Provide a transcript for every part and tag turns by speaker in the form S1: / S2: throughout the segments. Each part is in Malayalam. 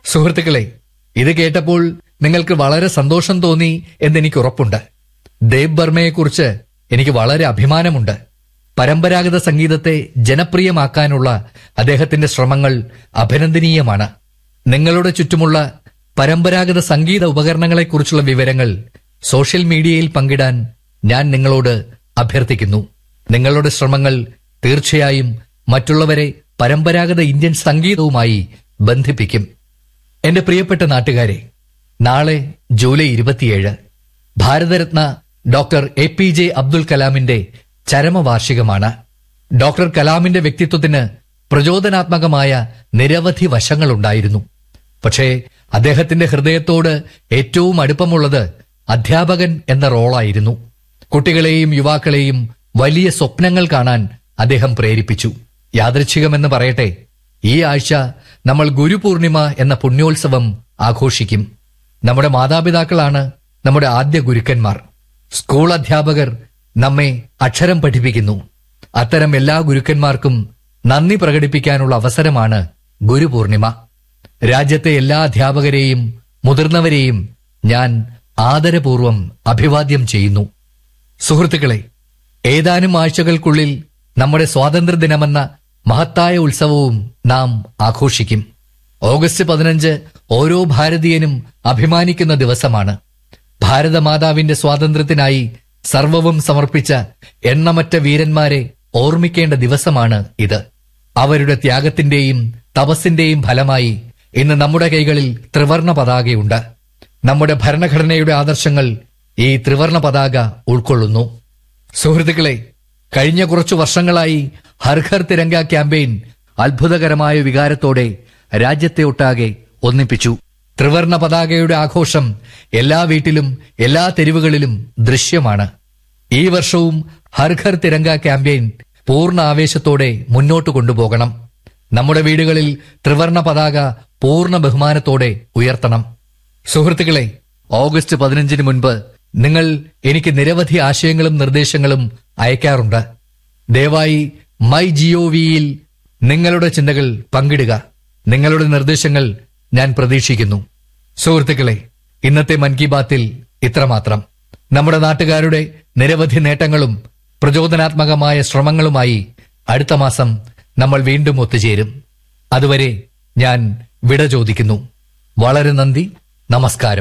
S1: സുഹൃത്തുക്കളെ ഇത് കേട്ടപ്പോൾ നിങ്ങൾക്ക് വളരെ സന്തോഷം തോന്നി എന്നെനിക്ക് ഉറപ്പുണ്ട് ദേവ് ബർമയെക്കുറിച്ച് എനിക്ക് വളരെ അഭിമാനമുണ്ട് പരമ്പരാഗത സംഗീതത്തെ ജനപ്രിയമാക്കാനുള്ള അദ്ദേഹത്തിന്റെ ശ്രമങ്ങൾ അഭിനന്ദനീയമാണ് നിങ്ങളുടെ ചുറ്റുമുള്ള പരമ്പരാഗത സംഗീത ഉപകരണങ്ങളെക്കുറിച്ചുള്ള വിവരങ്ങൾ സോഷ്യൽ മീഡിയയിൽ പങ്കിടാൻ ഞാൻ നിങ്ങളോട് അഭ്യർത്ഥിക്കുന്നു നിങ്ങളുടെ ശ്രമങ്ങൾ തീർച്ചയായും മറ്റുള്ളവരെ പരമ്പരാഗത ഇന്ത്യൻ സംഗീതവുമായി ബന്ധിപ്പിക്കും എന്റെ പ്രിയപ്പെട്ട നാട്ടുകാരെ നാളെ ജൂലൈ ഇരുപത്തിയേഴ് Bharat Ratna doctor A P J Abdul കലാമിന്റെ ചരമവാർഷികമാണ് ഡോക്ടർ കലാമിന്റെ വ്യക്തിത്വത്തിന് പ്രചോദനാത്മകമായ നിരവധി വശങ്ങളുണ്ടായിരുന്നു പക്ഷേ അദ്ദേഹത്തിന്റെ ഹൃദയത്തോട് ഏറ്റവും അടുപ്പമുള്ളത് അധ്യാപകൻ എന്ന റോളായിരുന്നു കുട്ടികളെയും യുവാക്കളെയും വലിയ സ്വപ്നങ്ങൾ കാണാൻ അദ്ദേഹം പ്രേരിപ്പിച്ചു യാദൃച്ഛികമെന്ന് പറയട്ടെ ഈ ആഴ്ച നമ്മൾ ഗുരുപൂർണിമ എന്ന പുണ്യോത്സവം ആഘോഷിക്കും നമ്മുടെ മാതാപിതാക്കളാണ് നമ്മുടെ ആദ്യ ഗുരുക്കന്മാർ സ്കൂൾ അധ്യാപകർ നമ്മെ അക്ഷരം പഠിപ്പിക്കുന്നു അത്തരം എല്ലാ ഗുരുക്കന്മാർക്കും നന്ദി പ്രകടിപ്പിക്കാനുള്ള അവസരമാണ് ഗുരുപൂർണിമ രാജ്യത്തെ എല്ലാ അധ്യാപകരെയും മുതിർന്നവരെയും ഞാൻ ആദരപൂർവം അഭിവാദ്യം ചെയ്യുന്നു സുഹൃത്തുക്കളെ ഏതാനും ആഴ്ചകൾക്കുള്ളിൽ നമ്മുടെ സ്വാതന്ത്ര്യദിനമെന്ന മഹത്തായ ഉത്സവവും നാം ആഘോഷിക്കും ഓഗസ്റ്റ് പതിനഞ്ച് ഓരോ ഭാരതീയനും അഭിമാനിക്കുന്ന ദിവസമാണ് ഭാരതമാതാവിന്റെ സ്വാതന്ത്ര്യത്തിനായി സർവവും സമർപ്പിച്ച എണ്ണമറ്റ വീരന്മാരെ ഓർമ്മിക്കേണ്ട ദിവസമാണ് ഇത് അവരുടെ ത്യാഗത്തിന്റെയും തപസ്സിന്റെയും ഫലമായി ഇന്ന് നമ്മുടെ കൈകളിൽ ത്രിവർണ പതാകയുണ്ട് നമ്മുടെ ഭരണഘടനയുടെ ആദർശങ്ങൾ ഈ ത്രിവർണ പതാക ഉൾക്കൊള്ളുന്നു സുഹൃത്തുക്കളെ കഴിഞ്ഞ കുറച്ചു വർഷങ്ങളായി ഹർ ഘർ തിരങ്ക ക്യാമ്പയിൻ അത്ഭുതകരമായ വികാരത്തോടെ രാജ്യത്തെ ഒട്ടാകെ ഒന്നിപ്പിച്ചു ത്രിവർണ പതാകയുടെ ആഘോഷം എല്ലാ വീട്ടിലും എല്ലാ തെരുവുകളിലും ദൃശ്യമാണ് ഈ വർഷവും ഹർ ഘർ തിരങ്ക ക്യാമ്പയിൻ പൂർണ്ണ ആവേശത്തോടെ മുന്നോട്ട് കൊണ്ടുപോകണം നമ്മുടെ വീടുകളിൽ ത്രിവർണ പതാക പൂർണ്ണ ബഹുമാനത്തോടെ ഉയർത്തണം സുഹൃത്തുക്കളെ ഓഗസ്റ്റ് പതിനഞ്ചിന് മുൻപ് നിങ്ങൾ എനിക്ക് നിരവധി ആശയങ്ങളും നിർദ്ദേശങ്ങളും അയക്കാറുണ്ട് ദയവായി മൈ ജിഒവിയിൽ നിങ്ങളുടെ ചിന്തകൾ പങ്കിടുക നിങ്ങളുടെ നിർദ്ദേശങ്ങൾ ഞാൻ പ്രതീക്ഷിക്കുന്നു സുഹൃത്തുക്കളെ ഇന്നത്തെ മൻ കി ബാത്തിൽ ഇത്രമാത്രം നമ്മുടെ നാട്ടുകാരുടെ നിരവധി നേട്ടങ്ങളും പ്രചോദനാത്മകമായ ശ്രമങ്ങളുമായി അടുത്ത മാസം നമ്മൾ വീണ്ടും ഒത്തുചേരും അതുവരെ ഞാൻ വിട ചോദിക്കുന്നു വളരെ നന്ദി നമസ്കാരം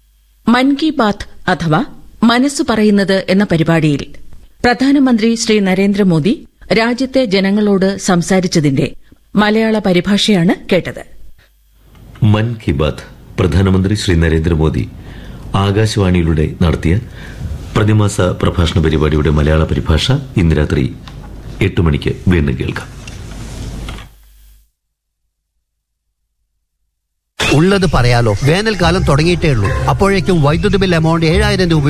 S2: മൻ കി ബാത്ത് അഥവാ മനസ്സ് പറയുന്നത് എന്ന പരിപാടിയിൽ പ്രധാനമന്ത്രി ശ്രീ നരേന്ദ്രമോദി രാജ്യത്തെ ജനങ്ങളോട് സംസാരിച്ചതിന്റെ മലയാള പരിഭാഷയാണ് കേട്ടത്
S3: മൻ കി ബാത്ത് പ്രധാനമന്ത്രി ശ്രീ നരേന്ദ്രമോദി ആകാശവാണിയിലൂടെ നടത്തിയ പ്രതിമാസ പ്രഭാഷണ പരിപാടിയുടെ മലയാള പരിഭാഷ ഇന്ന് രാത്രി എട്ട് മണിക്ക് വീണ്ടും കേൾക്കാം
S4: ഉള്ളത് പറയാലോ വേനൽക്കാലം തുടങ്ങിയിട്ടേ ഉള്ളൂ അപ്പോഴേക്കും വൈദ്യുതി ബിൽ എമൗണ്ട് ഏഴായിരം രൂപ